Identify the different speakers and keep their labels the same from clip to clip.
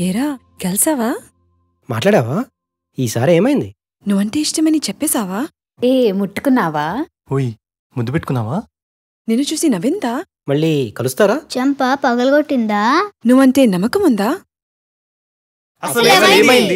Speaker 1: ఏరా గెలిసావా
Speaker 2: మాట్లాడావా ఈసారి ఏమైంది
Speaker 1: నువ్వంటే ఇష్టమని చెప్పేశావా
Speaker 3: ఏ ముట్టుకున్నావా
Speaker 4: ఓయ్ ముద్దు పెట్టుకున్నావా
Speaker 1: నిన్ను చూసి నవ్విందా
Speaker 2: మళ్ళీ కలుస్తారా
Speaker 5: చెంప పగలగొట్టిందా
Speaker 1: నువ్వంటే నమ్మకం ఉందా
Speaker 5: అసలు ఏమైంది?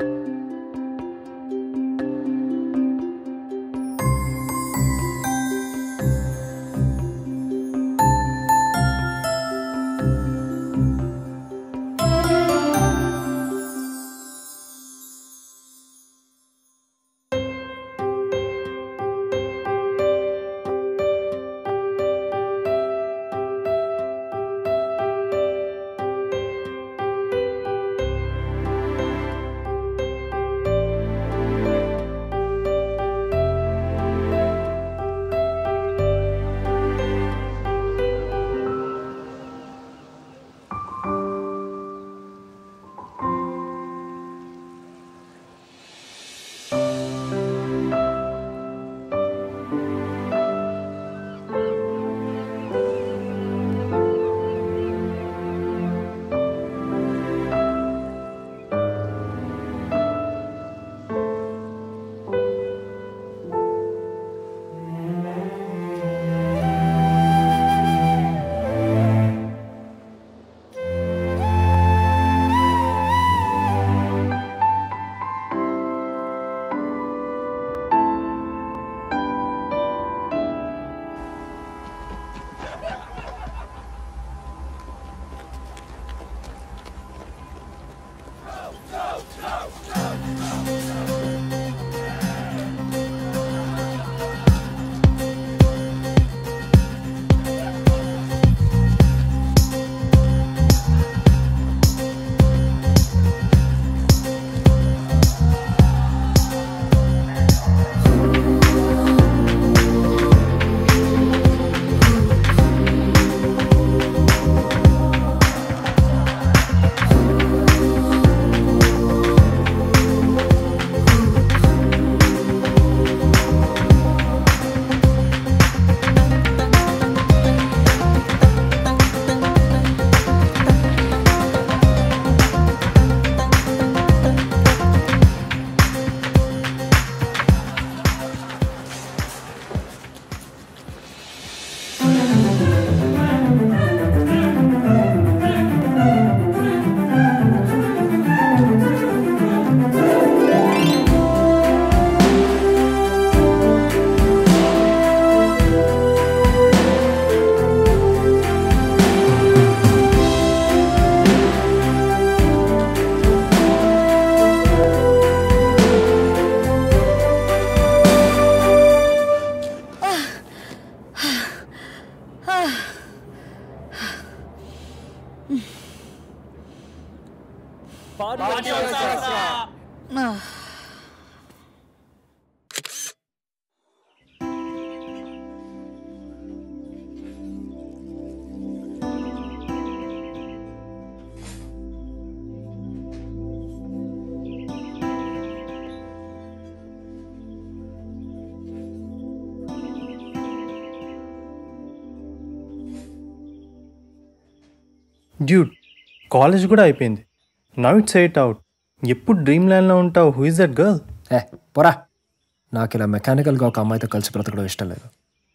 Speaker 4: డ్యూడ్ కాలేజ్ కూడా అయిపోయింది నవ్ ఇట్స్ ఎయిట్ అవుట్ ఎప్పుడు డ్రీమ్ ల్యాండ్లో ఉంటావు హూ ఇస్ దట్ గర్ల్
Speaker 2: ఏ పోరా నాకు ఇలా మెకానికల్గా ఒక అమ్మాయితో కలిసి బ్రతకడం ఇష్టం లేదు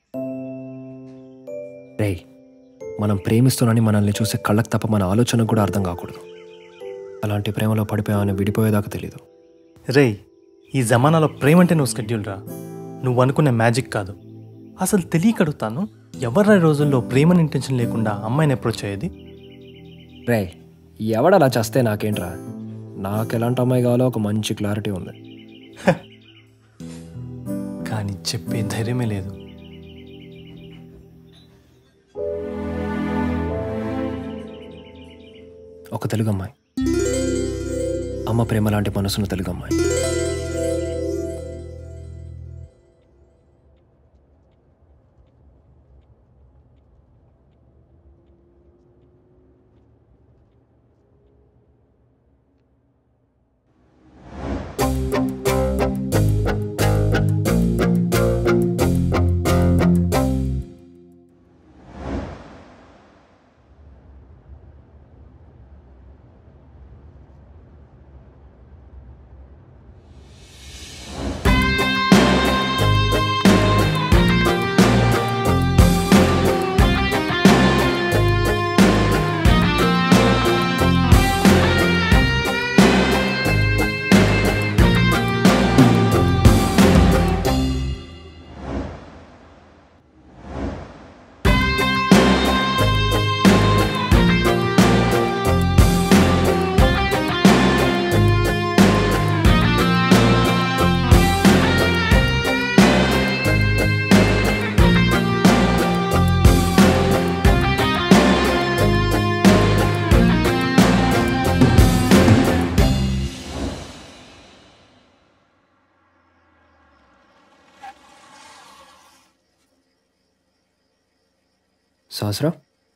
Speaker 2: రేయ్ మనం ప్రేమిస్తున్నాని మనల్ని చూసే కళ్ళకు తప్ప మన ఆలోచనకు కూడా అర్థం కాకూడదు అలాంటి ప్రేమలో పడిపోయామని విడిపోయేదాకా తెలీదు
Speaker 4: రేయ్ ఈ జమానాలో ప్రేమ అంటే నువ్వు స్కెడ్యూల్ రా నువ్వు అనుకునే మ్యాజిక్ కాదు అసలు తెలియక అడుగుతాను ఎవరి రోజుల్లో ప్రేమని ఇంటెన్షన్ లేకుండా అమ్మాయిని అప్రోచ్ అయ్యేది
Speaker 2: రే ఎవడలా చేస్తే నాకేంట్రా నాకు ఎలాంటి అమ్మాయి కావాలో ఒక మంచి క్లారిటీ ఉంది
Speaker 4: కానీ చెప్పే ధైర్యమే లేదు
Speaker 2: ఒక తెలుగు అమ్మాయి అమ్మ ప్రేమ లాంటి మనసున్న తెలుగు అమ్మాయి సహస్రా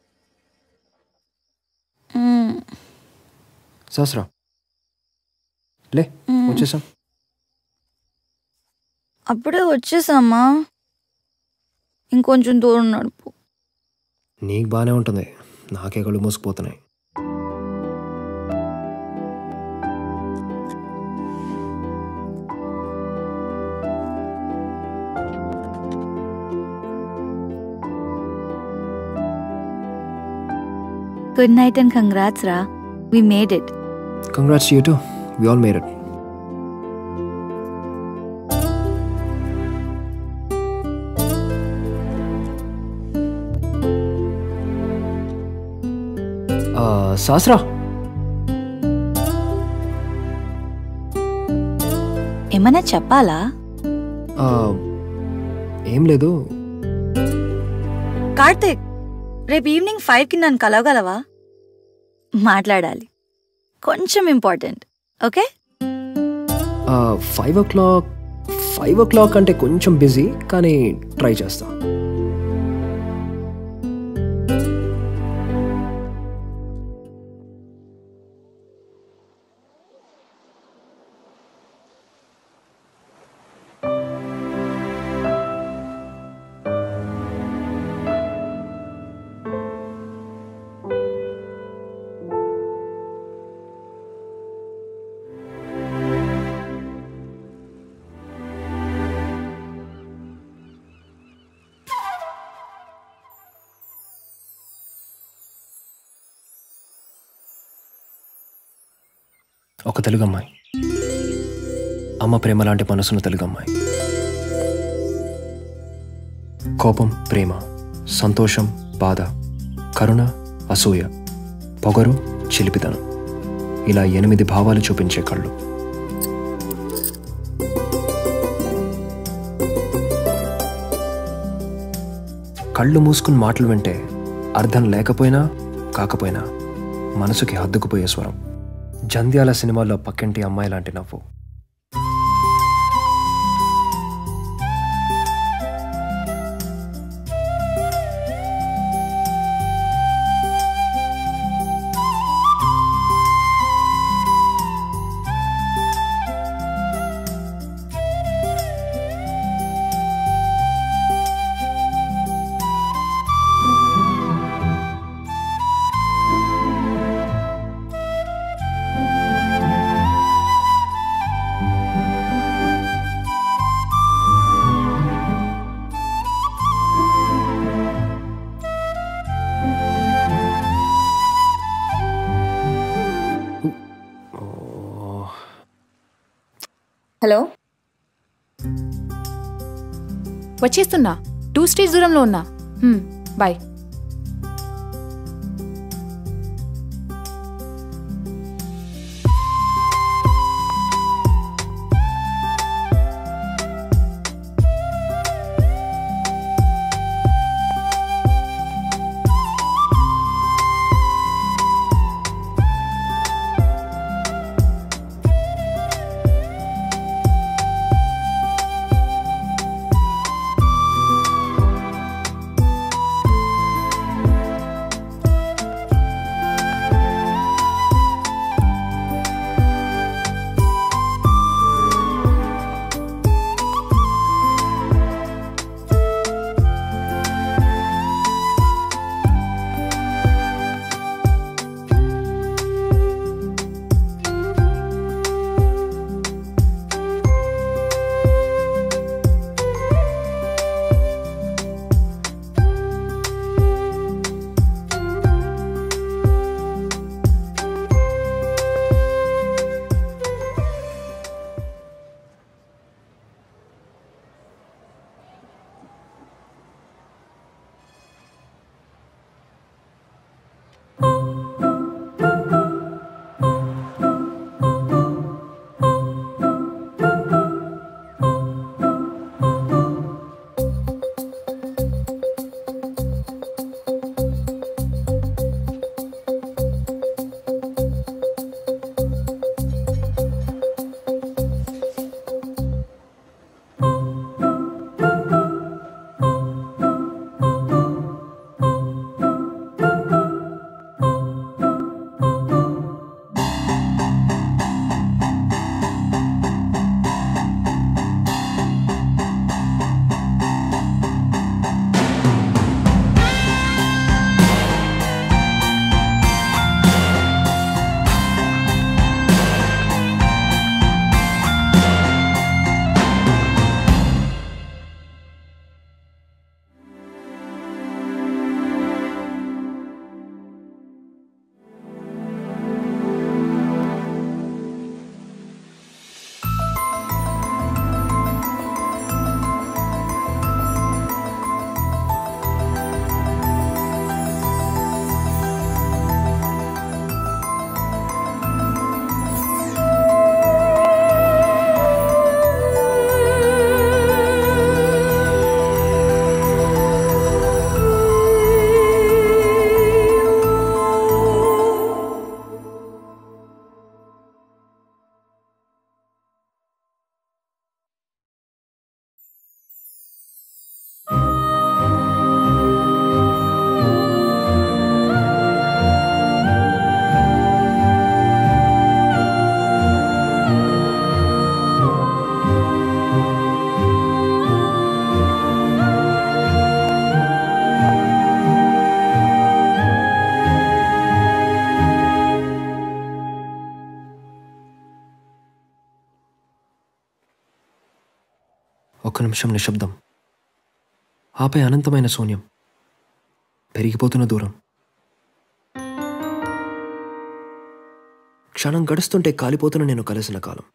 Speaker 2: సహస్రా లే వచ్చేసాం
Speaker 6: అప్పుడే వచ్చేసామా ఇంకొంచెం దూరం నడుపు
Speaker 2: నీకు బాగానే ఉంటుంది నాకే కళ్ళు మూసుకుపోతున్నాయి
Speaker 6: గుడ్ నైట్ అండ్ కంగ్రాట్స్ రా we made it
Speaker 2: congrats you too we all made it Sahasra
Speaker 6: ఏమన్నా చెప్పాలా
Speaker 2: ఆ, ఏం లేదు
Speaker 6: కార్తిక్ రేపు ఈవినింగ్ ఫైవ్కి నన్ను కలవగలవా మాట్లాడాలి కొంచెం important okay
Speaker 2: five o'clock five o'clock అంటే కొంచెం బిజీ కానీ ట్రై చేస్తా ఒక తెలుగు అమ్మాయి అమ్మ ప్రేమ లాంటి మనసున్న తెలుగు అమ్మాయి కోపం ప్రేమ సంతోషం బాధ కరుణ అసూయ పొగరు చిలిపితనం ఇలా ఎనిమిది భావాలు చూపించే కళ్ళు కళ్ళు మూసుకుని మాటలు వింటే అర్థం లేకపోయినా కాకపోయినా మనసుకి హద్దుకుపోయే స్వరం జంధ్యాల సినిమాలో పక్కింటి అమ్మాయి లాంటి నవ్వు
Speaker 3: హలో
Speaker 1: వచ్చేస్తున్నా టూ స్ట్రీట్స్ దూరంలో ఉన్నా హ్మ్, బాయ్
Speaker 2: నిమిషం నిశ్శబ్దం ఆపై అనంతమైన శూన్యం పెరిగిపోతున్న దూరం క్షణం గడుస్తుంటే కాలిపోతున్న నేను కలిసిన కాలం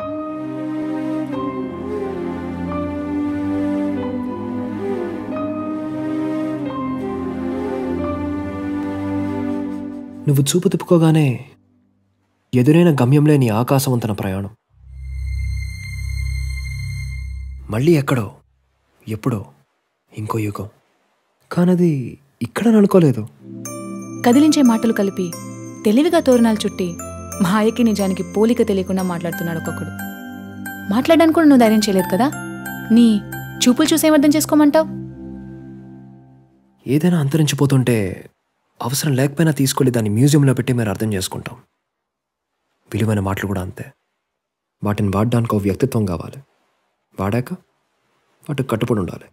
Speaker 2: నువ్వు చూపు తిప్పుకోగానే ఎదురైన గమ్యం లేని ఆకాశవంతన ప్రయాణం మళ్ళీ ఎక్కడో ఎప్పుడో ఇంకో యుగం కానది ఇక్కడ అనుకోలేదు
Speaker 1: కదిలించే మాటలు కలిపి తెలివిగా తోరణాలు చుట్టి మాయకి నిజానికి పోలిక తెలియకుండా మాట్లాడుతున్నాడు ఒక్కొక్కడు మాట్లాడడానికి కూడా నువ్వు ధైర్యం చేయలేదు కదా నీ చూపులు చూసేం అర్థం చేసుకోమంటావు
Speaker 2: ఏదైనా అంతరించిపోతుంటే అవసరం లేకపోయినా తీసుకెళ్ళి దాన్ని మ్యూజియంలో పెట్టి మీరు అర్థం చేసుకుంటాం విలువైన మాటలు కూడా అంతే వాటిని వాడడానికి ఒక వ్యక్తిత్వం కావాలి వాడాక వాటికి కట్టుబడి ఉండాలి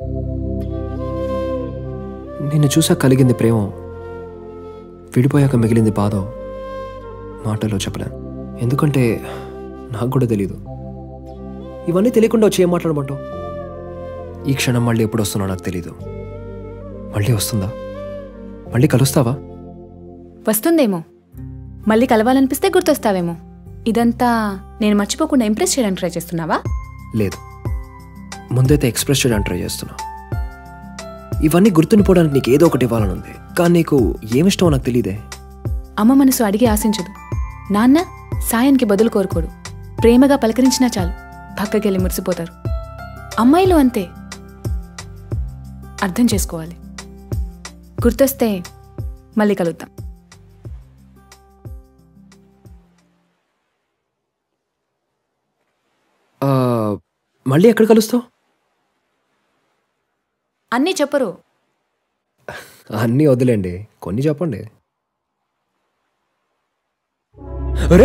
Speaker 2: నిన్ను చూసాక కలిగింది ప్రేమ విడిపోయాక మిగిలింది బాధ మాటల్లో చెప్పలేను ఎందుకంటే నాకు కూడా తెలియదు ఇవన్నీ తెలియకుండా వచ్చి ఏం మాట్లాడమంటావు ఈ క్షణం మళ్ళీ ఎప్పుడు వస్తున్నా నాకు తెలీదు మళ్ళీ వస్తుందా మళ్ళీ కలుస్తావా
Speaker 1: వస్తుందేమో మళ్ళీ కలవాలనిపిస్తే గుర్తొస్తావేమో ఇదంతా నేను మర్చిపోకుండా ఇంప్రెస్ చేయడానికి ట్రై చేస్తున్నావా
Speaker 2: లేదు ముందైతే ఎక్స్ప్రెస్ చేయడానికి ట్రై చేస్తున్నా ఇవన్నీ గుర్తుండిపోవడానికి నీకు ఏదో ఒకటి ఇవ్వాలని ఉంది కానీ నీకు ఏమిష్టమో నాకు తెలియదే
Speaker 1: అమ్మ మనసు అడిగి ఆశించదు నాన్న సాయానికి బదులు కోరుకోడు ప్రేమగా పలకరించినా చాలు పక్కకెళ్ళి మురిసిపోతారు అమ్మాయిలు అంతే అర్థం చేసుకోవాలి గుర్తొస్తే మళ్ళీ కలుద్దాం
Speaker 2: ఆ, మళ్ళీ ఎక్కడ కలుస్తావు
Speaker 1: అన్నీ చెప్పరు
Speaker 2: అన్నీ వదిలేండి కొన్ని చెప్పండి అరే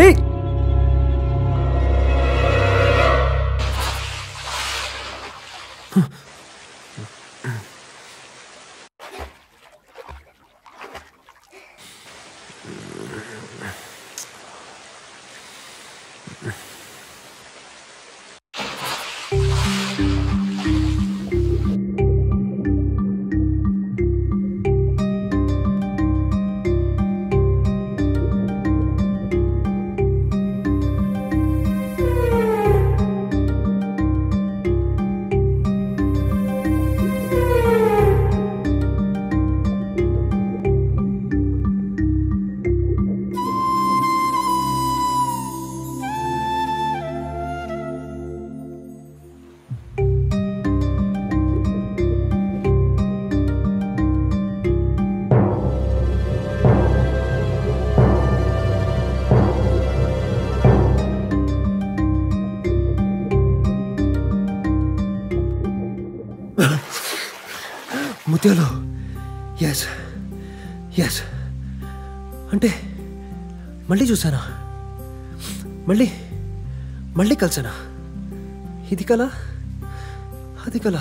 Speaker 2: ముత్యాలు ఎస్ ఎస్ అంటే మళ్ళీ చూసానా మళ్ళీ మళ్ళీ కలిసానా ఇది కల అది కల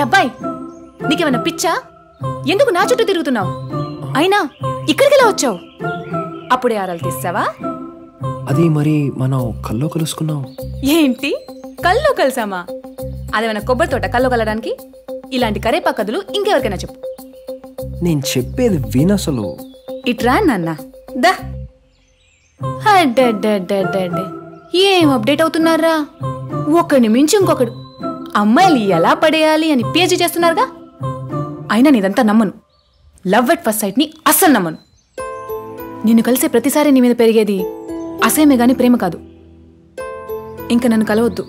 Speaker 1: అబ్బాయి నీకేమైనా పిచ్చా ఎందుకు నా చుట్టూ తిరుగుతున్నావు అయినా ఇక్కడికి ఎలా వచ్చావు అప్పుడే ఆరాలు తీస్తావా
Speaker 2: అది మరి మనం కల్లో కలుసుకున్నాం
Speaker 1: ఏంటి కల్లో కలిసామా అదేమైనా కొబ్బరి తోట కల్లో కలడానికి ఇలాంటి కరేపా కథలు ఇంకెవరికైనా చెప్పు
Speaker 2: నేను చెప్పేది వినసలు
Speaker 1: ఇట్రా నాన్న దా అడ్డడ్డడ్డడ్డడ్డే. ఏం అప్డేట్ అవుతున్నారా ఒకడిని మించి ఇంకొకడు అమ్మాయిలు ఎలా పడేయాలి అని పిహెచ్డి చేస్తున్నారుగా అయినా నీదంతా నమ్మను లవ్ ఎట్ ఫస్ట్ సైట్ ని అస్సలు నమ్మను నిన్ను కలిసే ప్రతిసారి నీ మీద పెరిగేది అసేమే గాని ప్రేమ కాదు ఇంకా నన్ను కలవద్దు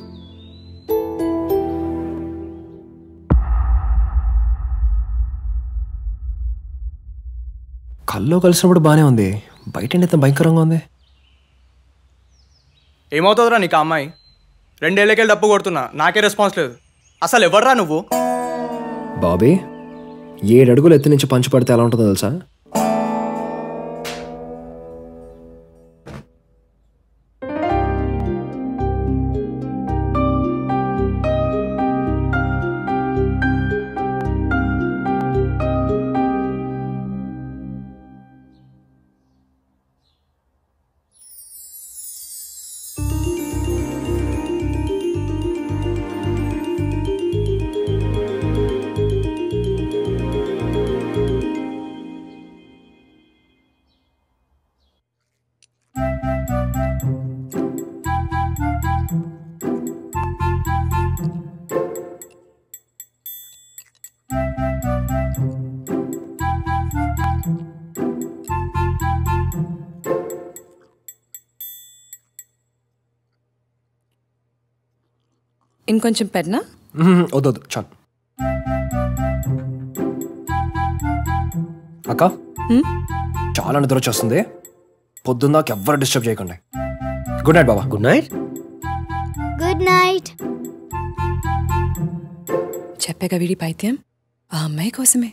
Speaker 2: కల్లో కలిసినప్పుడు బానే ఉంది బయట ఎంత భయంకరంగా ఉంది
Speaker 7: ఏమవుతుందిరా నీకు ఆ అమ్మాయి రెండేళ్ళకెళ్ళి డప్పు కొడుతున్నా నాకే రెస్పాన్స్ లేదు అసలు ఎవర్రా నువ్వు
Speaker 2: బాబీ ఏడు అడుగులు ఎత్తు నుంచి పంచి పడితే ఎలా ఉంటుందో తెలుసా
Speaker 8: ఇంకొంచెం పెన్నా
Speaker 2: మ్మ్, వద్దొద్దు చాలు అక్క
Speaker 8: హ్మ్?
Speaker 2: చాలా నిద్ర వచ్చేస్తుంది పొద్దున్న ఎవ్వరు డిస్టర్బ్ చేయకండి గుడ్ నైట్ బాబా గుడ్ నైట్
Speaker 5: గుడ్ నైట్
Speaker 8: చెప్పాక వీడి పైత్యం ఆ అమ్మాయి కోసమే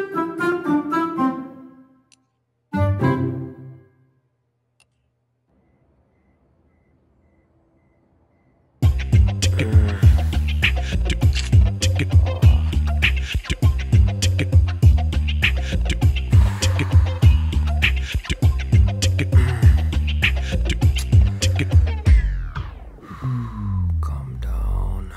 Speaker 2: Calm down.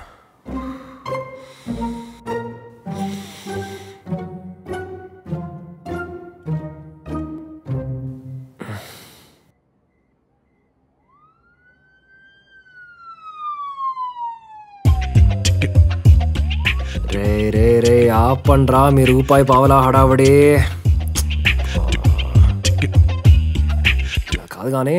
Speaker 2: రే రే రే ఆపండ్రా మీ రూపాయి పావలా హడావడి ఇలా కాదు కానీ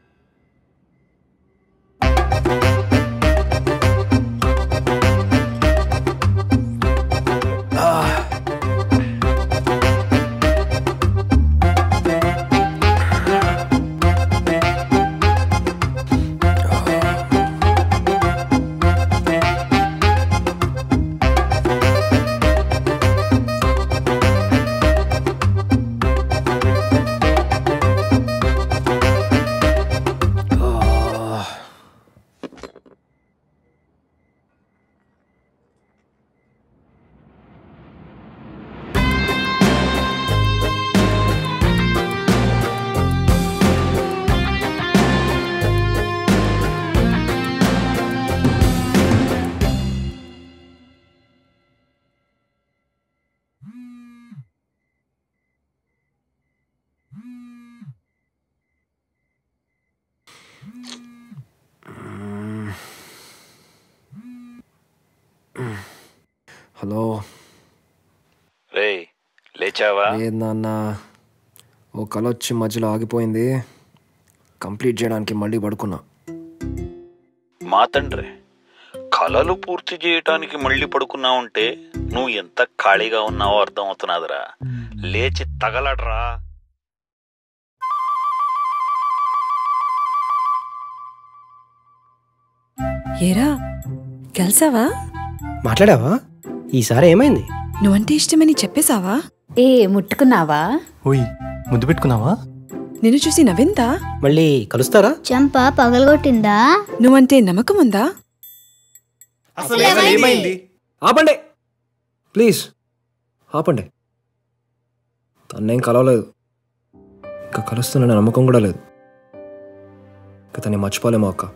Speaker 2: హలో
Speaker 9: రే లేచావా
Speaker 2: లేదు నాన్న ఓ కల వచ్చి మధ్యలో ఆగిపోయింది కంప్లీట్ చేయడానికి మళ్ళీ పడుకున్నా
Speaker 9: మా తండ్రి కలలు పూర్తి చేయటానికి మళ్ళీ పడుకున్నావుంటే నువ్వు ఎంత ఖాళీగా ఉన్నావో అర్థం అవుతున్నదిరా లేచి తగలడ్రా
Speaker 8: ఏరా కలిసావా
Speaker 10: మాట్లాడావా ఈసారి ఏమైంది
Speaker 8: నువ్వంటే ఇష్టమని చెప్పేశావా
Speaker 3: ఏ ముట్టుకున్నావా
Speaker 4: ఓయ్ ముద్దు పెట్టుకున్నావా
Speaker 8: నిన్ను చూసి నవ్విందా
Speaker 10: మళ్ళీ కలుస్తారా
Speaker 5: చంప పగలగొట్టిందా
Speaker 8: నువ్వంటే నమ్మకం ఉందా
Speaker 7: అసలు అసలు ఏమైంది
Speaker 2: ఆపండి ప్లీజ్ ఆపండి తన్నేం కలవలేదు ఇంకా కలుస్తున్న నమ్మకం కూడా లేదు ఇక తన్ని మర్చిపోలేమో అక్క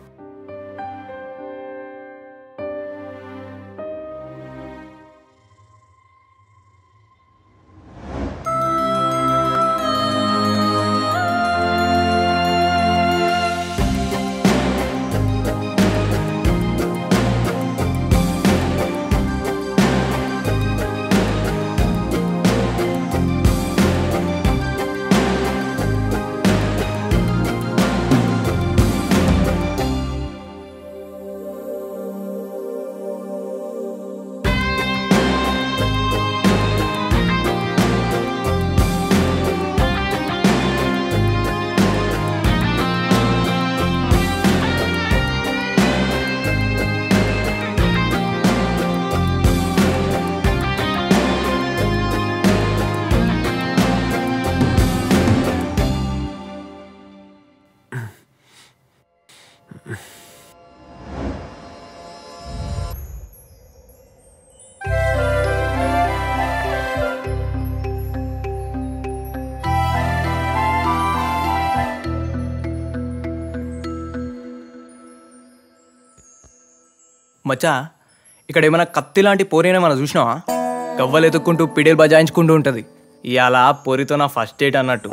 Speaker 7: మచ్చా ఇక్కడ ఏమైనా కత్తి లాంటి పోరేనా మనం చూసినావా గవ్వలు ఎత్తుక్కుంటూ పిడేలు బజాయించుకుంటూ ఉంటుంది ఇవాళ పోరితో నా ఫస్ట్ డేట్ అన్నట్టు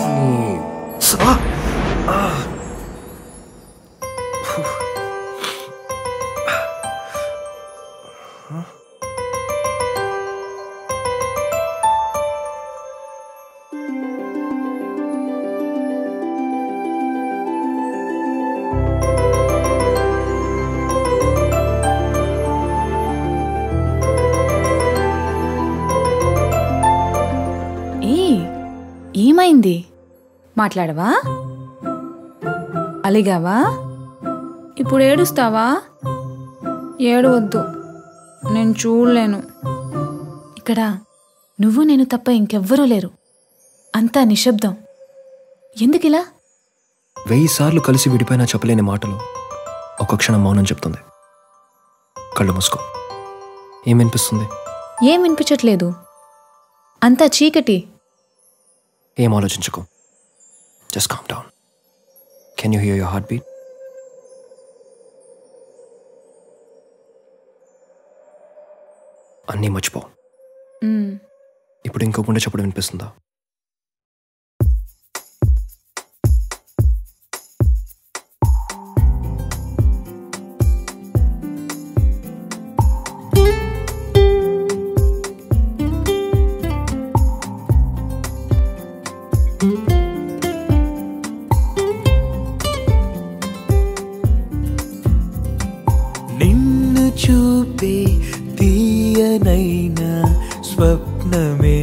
Speaker 1: ఏ ఏమైంది మాట్లాడవా అలిగావా ఇప్పుడు ఏడుస్తావా ఏడవద్దు నేను చూడలేను ఇక్కడ నువ్వు నేను తప్ప ఇంకెవ్వరూ లేరు అంతా నిశ్శబ్దం ఎందుకిలా
Speaker 2: వెయ్యి సార్లు కలిసి విడిపోయినా చెప్పలేని మాటలు ఒక క్షణం మౌనం చెప్తుంది కళ్ళు మూసుకో ఏం వినిపిస్తుంది
Speaker 1: ఏం వినిపించట్లేదు అంతా చీకటి
Speaker 2: ఏం ఆలోచించుకో just calm down can you hear your heart beat అన్నీ మర్చిపో
Speaker 1: మ్మ్.
Speaker 2: ఇప్పుడు ఇంకో గుండె చెప్పడం వినిపిస్తుందా
Speaker 11: నిన్ను చూపే తీయనైన స్వప్నమే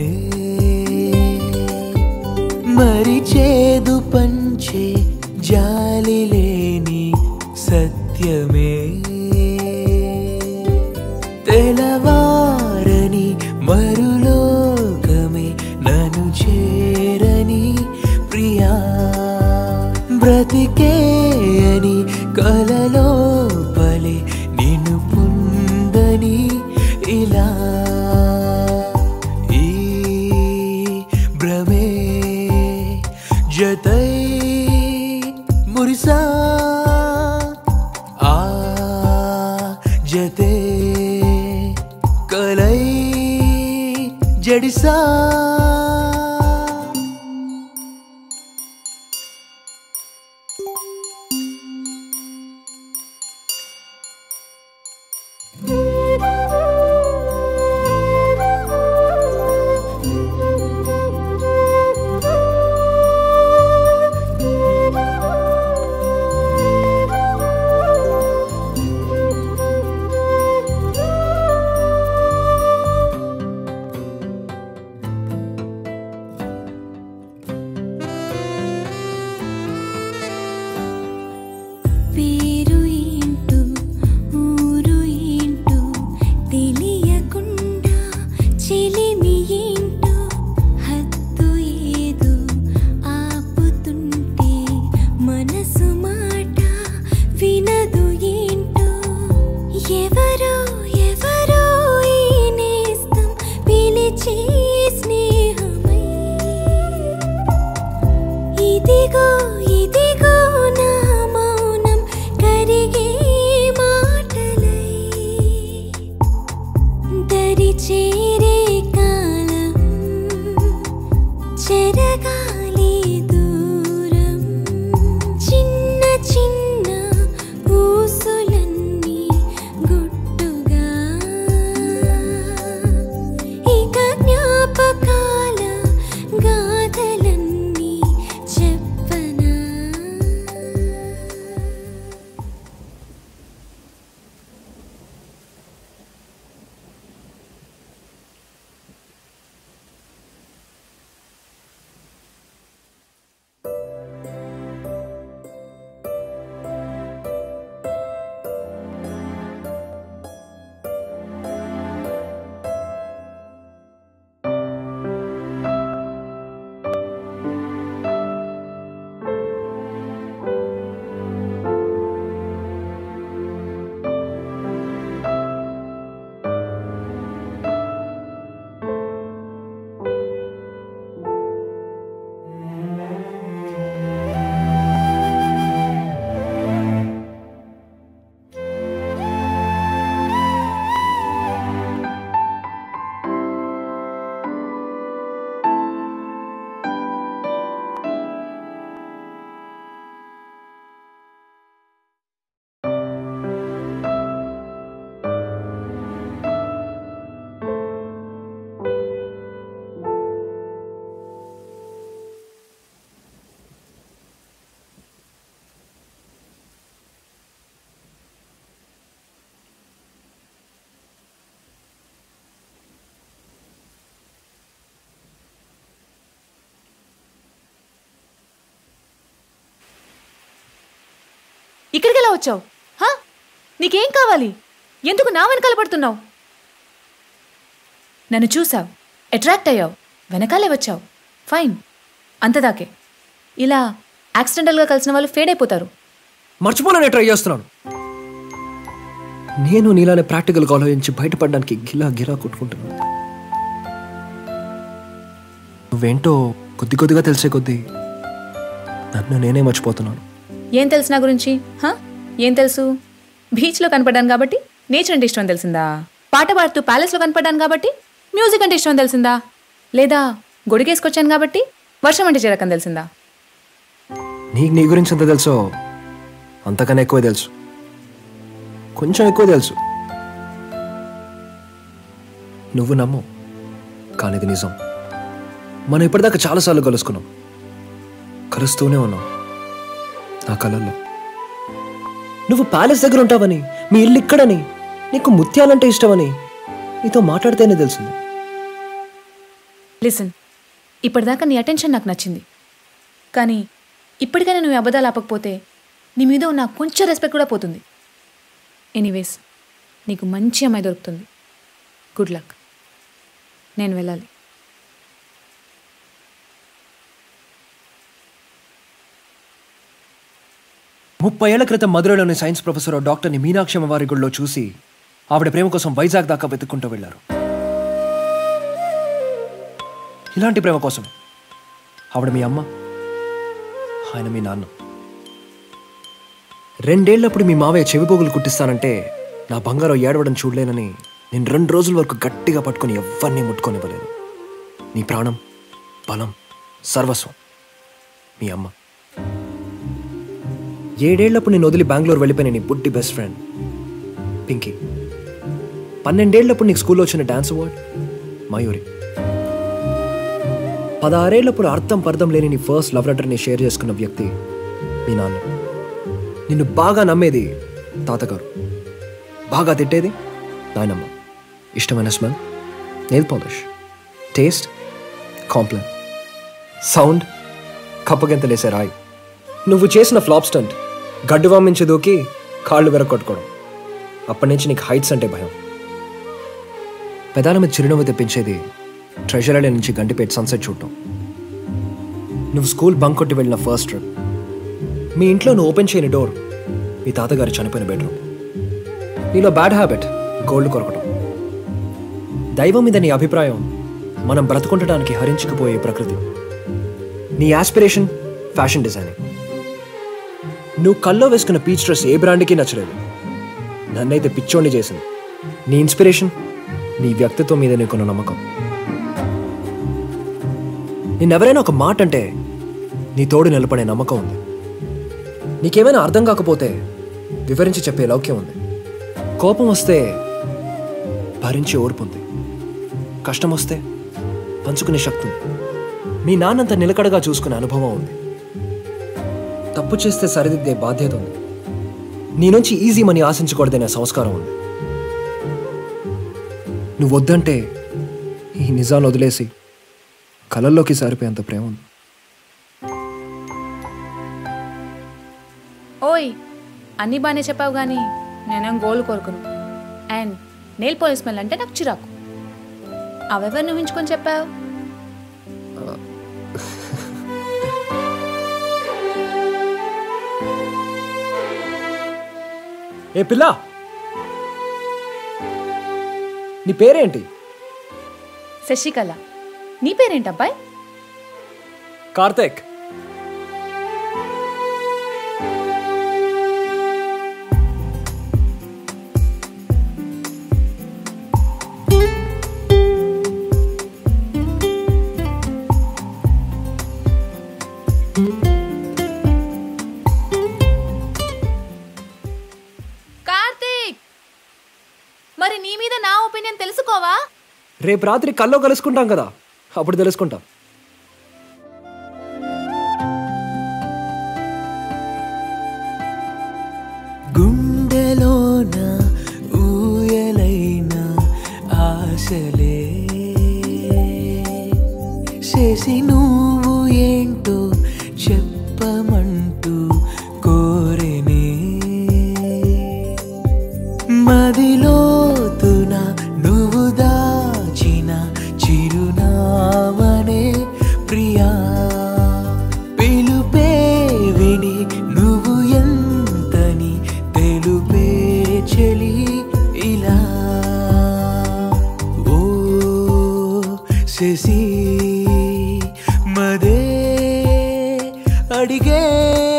Speaker 11: మరి చేదు పంచే జాలి లేని సత్యమే తెలవారని మరులోకమే నన్ను చేరని ప్రియా బ్రతికే అని కలలో పలే నిన్ను పొందని ఇలా ఈ భ్రమే జతై మురిసా ఆ జతే కలై జడిసా
Speaker 12: అదిగో ఇదిగో నా మౌనం కరిగే మాటలై దరి చేరే కాలం చెరగాలి దూరం చిన్న చిన్న ఊసులన్నీ గుట్టుగా ఇక జ్ఞాపకాల గాథలన్నీ చెప్పనా
Speaker 1: ఇక్కడికి ఎలా వచ్చావు హా? నీకేం కావాలి ఎందుకు నా వెనకాల పడుతున్నావు నన్ను చూసావు అట్రాక్ట్ అయ్యావు వెనకాలే వచ్చావు ఫైన్ అంతదాకే ఇలా యాక్సిడెంటల్గా కలిసిన వాళ్ళు ఫేడ్ అయిపోతారు
Speaker 2: మర్చిపోవాలని ట్రై చేస్తున్నాను నేను నీలానే ప్రాక్టికల్గా ఆలోచించి బయటపడడానికి గిలా గిలా కొట్టుకుంటున్నాను నువ్వేంటో కొద్ది కొద్దిగా తెలిసే కొద్దీ నన్ను నేనే మర్చిపోతున్నాను
Speaker 1: ఏం తెలుసు నా గురించి హా? ఏం తెలుసు బీచ్లో కనపడ్డాను కాబట్టి నేచర్ అంటే ఇష్టం అని తెలిసిందా పాట పాడుతూ ప్యాలెస్లో కనపడ్డాను కాబట్టి మ్యూజిక్ అంటే ఇష్టం అని తెలిసిందా లేదా గొడిగేసుకొచ్చాను కాబట్టి వర్షం అంటే చిరకని తెలిసిందా
Speaker 2: నీకు నీ గురించి ఎంత తెలుసో అంతకన్నా ఎక్కువ తెలుసు కొంచెం ఎక్కువ తెలుసు నువ్వు నమ్ము కానీ ఇది నిజం మనం ఇప్పటిదాకా చాలాసార్లు కలుసుకున్నాం కలుస్తూనే ఉన్నాం నా కలల్లో నువ్వు ప్యాలెస్ దగ్గర ఉంటావని మీ ఇల్లు ఇక్కడని నీకు ముత్యాలంటే ఇష్టమని నీతో మాట్లాడితేనే తెలిసింది
Speaker 1: లిసన్ ఇప్పటిదాకా నీ అటెన్షన్ నాకు నచ్చింది కానీ ఇప్పటికైనా నువ్వు ఈ అబద్ధాలు ఆపకపోతే నీ మీద ఉన్న కొంచెం రెస్పెక్ట్ కూడా పోతుంది ఎనీవేస్ నీకు మంచి అమ్మాయి దొరుకుతుంది గుడ్ లక్ నేను వెళ్ళాలి
Speaker 2: ముప్పై ఏళ్ల క్రితం మధురలోని సైన్స్ ప్రొఫెసర్ ఓ డాక్టర్ని మీనాక్షి అమ్మవారి గుడిలో చూసి ఆవిడ ప్రేమ కోసం వైజాగ్ దాకా వెతుక్కుంటూ వెళ్ళారు ఇలాంటి ప్రేమ కోసం ఆవిడ మీ అమ్మ ఆయన మీ నాన్న రెండేళ్లప్పుడు మీ మావయ్య చెవిపోగులు కుట్టిస్తానంటే నా బంగారం ఏడవడం చూడలేనని నేను రెండు రోజుల వరకు గట్టిగా పట్టుకొని ఎవరిని ముట్టుకొనివ్వలేదు నీ ప్రాణం బలం సర్వస్వం మీ అమ్మ ఏడేళ్లప్పుడు నేను వదిలి బెంగళూరు వెళ్ళిపోయిన నీ బుడ్డి బెస్ట్ ఫ్రెండ్ పింకీ పన్నెండేళ్లప్పుడు నీకు స్కూల్లో వచ్చిన డాన్స్ అవార్డ్ మయూరి పదహారేళ్లప్పుడు అర్థం పర్థం లేని నీ ఫస్ట్ లవ్ లెటర్ని షేర్ చేసుకున్న వ్యక్తి మీ నాన్న నిన్ను బాగా నమ్మేది తాతగారు బాగా తిట్టేది నాయనమ్మ ఇష్టమైన smell nail polish taste Complan sound కప్పగెంతలేసే రాయి నువ్వు చేసిన ఫ్లాప్ స్టంట్ గడ్డు వామించి దూకి కాళ్ళు వెరకొట్టుకోవడం అప్పటి నుంచి నీకు హైట్స్ అంటే భయం పెదాల మీద చిరునవ్వు తెప్పించేది ట్రెజర్ ఐలాండ్ నుంచి గంటిపేట సన్సెట్ చూడటం నువ్వు స్కూల్ బంక్ కొట్టి వెళ్ళిన ఫస్ట్ ట్రిప్ మీ ఇంట్లో నువ్వు ఓపెన్ చేయని డోర్ మీ తాతగారు చనిపోయిన బెడ్రూమ్ నీలో బ్యాడ్ హ్యాబిట్ గోల్డ్ కొరకటం దైవం మీద నీ అభిప్రాయం మనం బ్రతుకుండటానికి హరించుకుపోయే ప్రకృతి నీ ఆస్పిరేషన్ ఫ్యాషన్ డిజైనింగ్ నువ్వు కల్లో వేసుకున్న పీచ్ డ్రెస్ ఏ బ్రాండ్కి నచ్చలేదు నన్నైతే పిచ్చోండి చేసింది నీ ఇన్స్పిరేషన్ నీ వ్యక్తిత్వం మీద నీకున్న నమ్మకం నిన్నెవరైనా ఒక మాట అంటే నీ తోడు నిలబడే నమ్మకం ఉంది నీకేమైనా అర్థం కాకపోతే వివరించి చెప్పే లౌక్యం ఉంది కోపం వస్తే భరించి ఓర్పు ఉంది కష్టం వస్తే పంచుకునే శక్తి ఉంది మీ నాన్నంత నిలకడగా చూసుకునే అనుభవం ఉంది తప్పు చేస్తే సరిదిద్దే బాధ్యత ఉంది నీ నుంచి ఈజీ మనీ ఆశించకూడదనే సంస్కారం ఉంది నువ్వు వద్దంటే ఈ నిజాన్ని వదిలేసి కలల్లోకి సారిపోయేంత ప్రేమ ఉంది
Speaker 1: ఓయ్ అన్నీ బాగానే చెప్పావు కానీ నేనేం గోల్ కోరుకును అండ్ నెయిల్ పాలిష్ స్మెల్ అంటే నాకు చిరాకు అవెవరు నువ్వు ఉంచుకొని చెప్పావు
Speaker 2: ఏ పిల్ల నీ పేరేంటి
Speaker 1: శశికళ నీ పేరేంటబ్బాయ్
Speaker 2: కార్తీక్
Speaker 1: కార్తీక్ మరి నీ మీద నా ఒపీనియన్ తెలుసుకోవా
Speaker 2: రేపు రాత్రి కల్లో కలుసుకుంటాం కదా అప్పుడు తెలుసుకుంటాం
Speaker 11: గుండెలోన ఊయలైన ఆశలే చేసి నువ్వు ఏంటో చెప్పమంటూ కోరెనే మదిలోతున నువ్వు దాచిన చిరునామనే ప్రియా పిలుపే విని నువ్వు ఎంతని తెలుపే చెలి ఇలా ఓ శశి మదే అడిగే